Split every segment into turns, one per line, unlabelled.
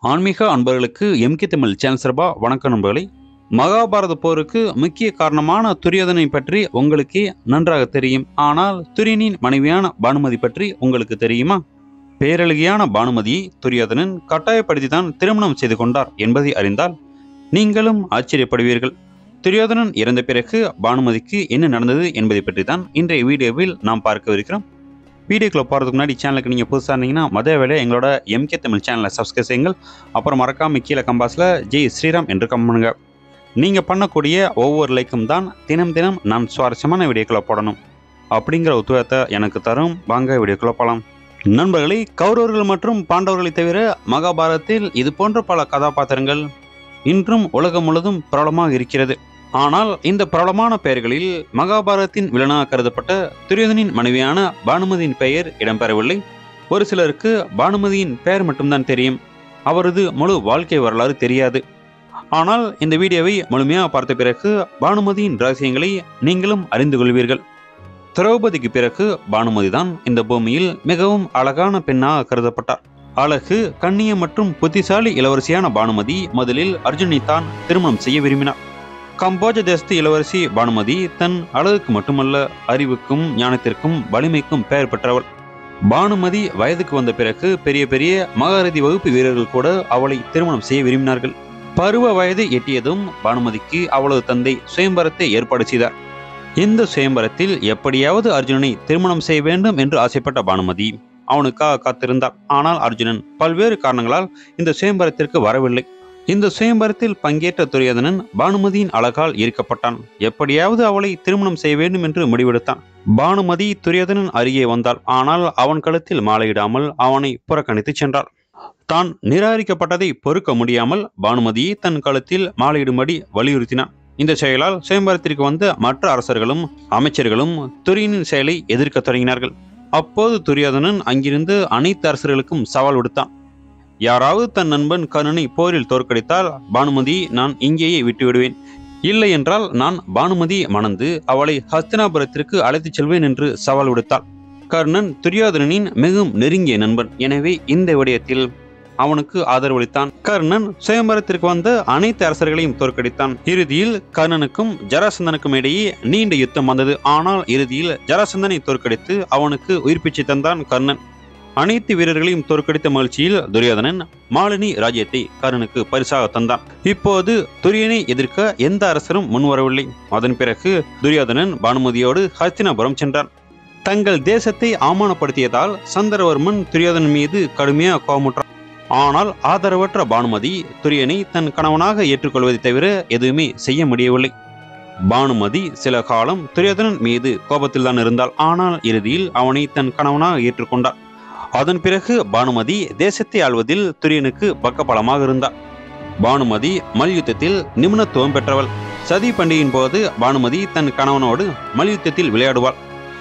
ஆன்மீக அன்பர்களுக்கு MK Tamil channel சார்பா வணக்கம் நண்பர்களே மகாபாரத போருக்கு முக்கிய காரணமான துரியோதனை பற்றி உங்களுக்கே நன்றாக தெரியும் ஆனால் துரியனின் மனைவியான பானுமதி பற்றி உங்களுக்கு தெரியுமா பேரழகியான பானுமதியை துரியோதனன் கட்டாயப்படுத்தி தான் திருமணம் செய்து கொண்டார் என்பதை அறிந்தால் நீங்களும் ஆச்சரியப்படுவீர்கள் துரியோதனன் இறந்த பிறகு பானுமதிக்கு என்ன நடந்தது என்பதை பற்றி தான் இன்றைய வீடியோவில் நாம் பார்க்கவிருக்கிறோம் வீடியோக்குள்ள போகிறதுக்கு முன்னாடி சேனலுக்கு நீங்கள் புதுசாக இருந்தீங்கன்னா மொதல் வேலை எங்களோட எம்கே தமிழ் சேனலை சப்ஸ்கிரைப் செய்யுங்கள் அப்புறம் மறக்காம கீழே கம்பாஸில் ஜெய் ஸ்ரீராம் என்று கம் பண்ணுங்க நீங்கள் பண்ணக்கூடிய ஒவ்வொரு லைக்கும் தான் தினம் தினம் நான் சுவாரஸ்யமான வீடியோக்களை போடணும் அப்படிங்கிற உத்வேகத்தை எனக்கு தரும் வாங்க வீடியோக்குள்ள போகலாம் நண்பர்களே கௌரவர்கள் மற்றும் பாண்டவர்களை தவிர மகாபாரதத்தில் இது போன்ற பல கதாபாத்திரங்கள் இன்றும் உலகம் முழுவதும் பிரபலமாக இருக்கிறது ஆனால் இந்த பிரபலமான பெயர்களில் மகாபாரதத்தின் வில்லனாக கருதப்பட்ட துரியோதனின் மனைவியான பானுமதியின் பெயர் இடம்பெறவில்லை ஒரு சிலருக்கு பானுமதியின் பெயர் மட்டும்தான் தெரியும் அவரது முழு வாழ்க்கை வரலாறு தெரியாது ஆனால் இந்த வீடியோவை முழுமையாக பார்த்த பிறகு பானுமதியின் ரகசியங்களை நீங்களும் அறிந்து கொள்வீர்கள் திரௌபதிக்கு பிறகு பானுமதி தான் இந்த பூமியில் மிகவும் அழகான பெண்ணாக கருதப்பட்டார் அழகு கண்ணியம் மற்றும் புத்திசாலி இளவரசியான பானுமதி முதலில் அர்ஜுனைத்தான் திருமணம் செய்ய விரும்பினார் கம்போஜ தேசத்து இளவரசி பானுமதி தன் அழகுக்கு மட்டுமல்ல அறிவுக்கும் ஞானத்திற்கும் வலிமைக்கும் பெயர் பெற்றவள் பானுமதி வயதுக்கு வந்த பிறகு பெரிய பெரிய மகாரதி வகுப்பு வீரர்கள் கூட அவளை திருமணம் செய்ய விரும்பினார்கள் பருவ வயது எட்டியதும் பானுமதிக்கு அவளது தந்தை சுயம்பரத்தை ஏற்பாடு செய்தார் இந்த சுயம்பரத்தில் எப்படியாவது அர்ஜுனனை திருமணம் செய்ய வேண்டும் என்று ஆசைப்பட்ட பானுமதி அவனுக்காக காத்திருந்தார் ஆனால் அர்ஜுனன் பல்வேறு காரணங்களால் இந்த சுயம்பரத்திற்கு வரவில்லை இந்த சுயம்பரத்தில் பங்கேற்ற துரியோதனன் பானுமதியின் அழகால் ஈர்க்கப்பட்டான் எப்படியாவது அவளை திருமணம் செய்ய வேண்டும் என்று முடிவெடுத்தான் பானுமதி துரியோதனன் அருகே வந்தாள் ஆனால் அவன் கழுத்தில் மாலையிடாமல் அவனை புறக்கணித்து சென்றாள் தான் நிராகரிக்கப்பட்டதை பொறுக்க முடியாமல் பானுமதியை தன் கழுத்தில் மாலையிடும்படி வலியுறுத்தினான் இந்த செயலால் சுயம்பரத்திற்கு வந்த மற்ற அரசர்களும் அமைச்சர்களும் துரியனின் செயலை எதிர்க்கத் தொடங்கினார்கள் அப்போது துரியோதனன் அங்கிருந்து அனைத்து அரசர்களுக்கும் சவால் விடுத்தான் யாராவது தன் நண்பன் கர்ணனை போரில் தோற்கடித்தால் பானுமதி நான் இங்கேயே விட்டுவிடுவேன் இல்லை என்றால் நான் பானுமதி மணந்து அவளை ஹஸ்தினாபுரத்திற்கு அழைத்துச் செல்வேன் என்று சவால் விடுத்தாள் கர்ணன் துரியோதனனின் மிகவும் நெருங்கிய நண்பன் எனவே இந்த விடயத்தில் அவனுக்கு ஆதரவளித்தான் கர்ணன் சுயம்பரத்திற்கு வந்த அனைத்து அரசர்களையும் தோற்கடித்தான் இறுதியில் கர்ணனுக்கும் ஜராசந்தனுக்கும் இடையே நீண்ட யுத்தம் வந்தது ஆனால் இறுதியில் ஜராசந்தனை தோற்கடித்து அவனுக்கு உயிர் பிச்சை தந்தான் கர்ணன் அனைத்து வீரர்களையும் தோற்கடித்த மகிழ்ச்சியில் துரியோதனன் மாலினி ராஜ்யத்தை கர்ணனுக்கு பரிசாக தந்தான் இப்போது துரியனை எதிர்க்க எந்த அரசரும் முன்வரவில்லை அதன் பிறகு துரியோதனன் பானுமதியோடு ஹஸ்தினாபுரம் சென்றான் தங்கள் தேசத்தை அவமானப்படுத்தியதால் சந்திரவர்மன் துரியோதனன் மீது கடுமையாக கோபமுற்றான் ஆனால் ஆதரவற்ற பானுமதி துரியனை தன் கணவனாக ஏற்றுக்கொள்வதை தவிர எதுவுமே செய்ய முடியவில்லை பானுமதி சில காலம் துரியோதனன் மீது கோபத்தில் தான் இருந்தாள் ஆனால் இறுதியில் அவனை தன் கணவனாக ஏற்றுக்கொண்டார் அதன் பிறகு பானுமதி தேசத்தை ஆள்வதில் துரியனுக்கு பக்கபலமாக இருந்தார் பானுமதி மல்யுத்தத்தில் நிபுணத்துவம் பெற்றவள் சதி பண்டிகையின் போது பானுமதி தன் கணவனோடு மல்யுத்தத்தில் விளையாடுவாள்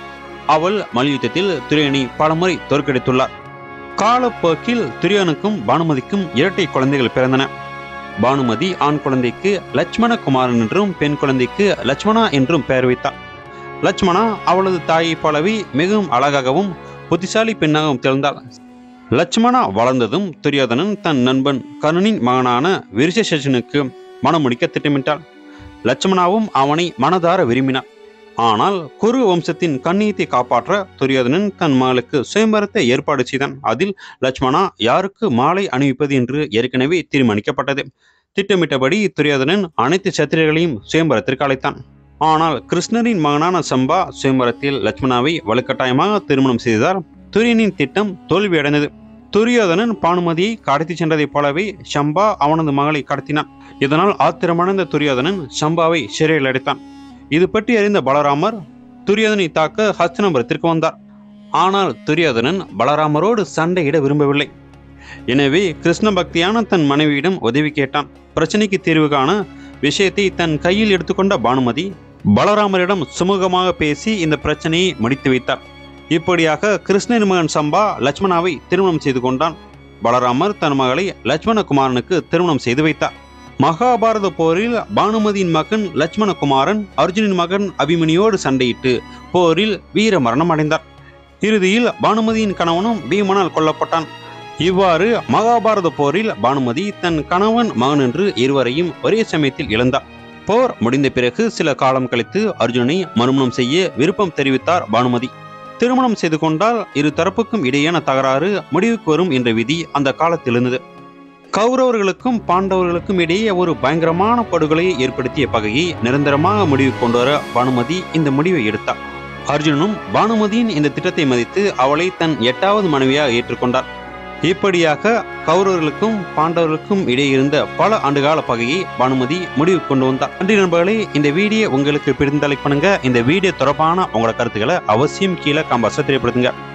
அவள் மல்யுத்தத்தில் துரியனை பலமுறை தோற்கடித்துள்ளார் காலப்போக்கில் துரியனுக்கும் பானுமதிக்கும் இரட்டை குழந்தைகள் பிறந்தன பானுமதி ஆண் குழந்தைக்கு லட்சுமண குமாரன் என்றும் பெண் குழந்தைக்கு லட்சுமணா என்றும் பெயர் வைத்தார் லட்சுமணா அவளது தாயைப் போலவே மிகவும் அழகாகவும் புத்திசாலி பெண்ணாகவும் திறந்தாள் லட்சுமணா வளர்ந்ததும் துரியோதனன் தன் நண்பன் கர்ணனின் மகனான விருஷசேஷனுக்கு மணமுடிக்க திட்டமிட்டாள் லட்சுமணாவும் அவனை மனதார விரும்பினார் ஆனால் குரு வம்சத்தின் கண்ணியத்தை காப்பாற்ற துரியோதனன் தன் மகளுக்கு சுயம்பரத்தை ஏற்பாடு செய்தான் அதில் லட்சுமணா யாருக்கு மாலை அணிவிப்பது என்று ஏற்கனவே தீர்மானிக்கப்பட்டது திட்டமிட்டபடி துரியோதனன் அனைத்து சத்திரியர்களையும் சுயம்பரத்திற்கு அழைத்தான் ஆனால் கிருஷ்ணரின் மகனான சம்பா சுயம்பரத்தில் லட்சுமணாவை வலுக்கட்டாயமாக திருமணம் செய்தார் துரியனின் திட்டம் தோல்வியடைந்தது துரியோதனன் பானுமதியை கடத்தி சென்றதைப் போலவே சம்பா அவனது மகளை கடத்தினான் இதனால் ஆத்திரமடைந்த துரியோதனன் சம்பாவை சிறையில் அடைத்தான் இது பற்றி அறிந்த பலராமர் துரியோதனை தாக்க ஹஸ்தினபுரத்திற்கு வந்தார் ஆனால் துரியோதனன் பலராமரோடு சண்டையிட விரும்பவில்லை எனவே கிருஷ்ண பக்தியான தன் மனைவியிடம் உதவி கேட்டான் பிரச்சனைக்கு தீர்வு காண விஷயத்தை தன் கையில் எடுத்துக்கொண்ட பானுமதி பலராமரிடம் சுமூகமாக பேசி இந்த பிரச்சனையை முடித்து வைத்தார் இப்படியாக கிருஷ்ணன் மகன் சம்பா லட்சுமணாவை திருமணம் செய்து கொண்டான் பலராமர் தன் மகளை லட்சுமணகுமாரனுக்கு திருமணம் செய்து வைத்தார் மகாபாரத போரில் பானுமதியின் மகன் லட்சுமணகுமாரன் அர்ஜுனின் மகன் அபிமனியோடு சண்டையிட்டு போரில் வீர மரணம் அடைந்தார் இறுதியில் பானுமதியின் கணவனும் பீமனால் கொல்லப்பட்டான் இவ்வாறு மகாபாரத போரில் பானுமதி தன் கணவன் மகன் என்று இருவரையும் ஒரே சமயத்தில் இழந்தார் போர் முடிந்த பிறகு சில காலம் கழித்து அர்ஜுனனை மறுமணம் செய்ய விருப்பம் தெரிவித்தார் பானுமதி திருமணம் செய்து கொண்டால் இரு தரப்புக்கும் இடையேயான தகராறு முடிவுக்கு வரும் என்ற விதி அந்த காலத்தில் இருந்தது கௌரவர்களுக்கும் பாண்டவர்களுக்கும் இடையே ஒரு பயங்கரமான படுகொலையை ஏற்படுத்திய பகையை நிரந்தரமாக முடிவு கொண்டு வர பானுமதி இந்த முடிவை எடுத்தார் அர்ஜுனனும் பானுமதியின் இந்த திட்டத்தை மதித்து அவளை தன் எட்டாவது மனைவியாக ஏற்றுக்கொண்டார் இப்படியாக கௌரவர்களுக்கும் பாண்டவர்களுக்கும் இடையே இருந்த பல ஆண்டுகால பகையை பானுமதி முடிவு கொண்டு வந்தார் நன்றி நண்பர்களே இந்த வீடியோ உங்களுக்கு பிடிந்த லைக் பண்ணுங்க இந்த வீடியோ தொடர்பான உங்களோட கருத்துக்களை அவசியம் கீழே காம்பாச தெரியப்படுத்துங்க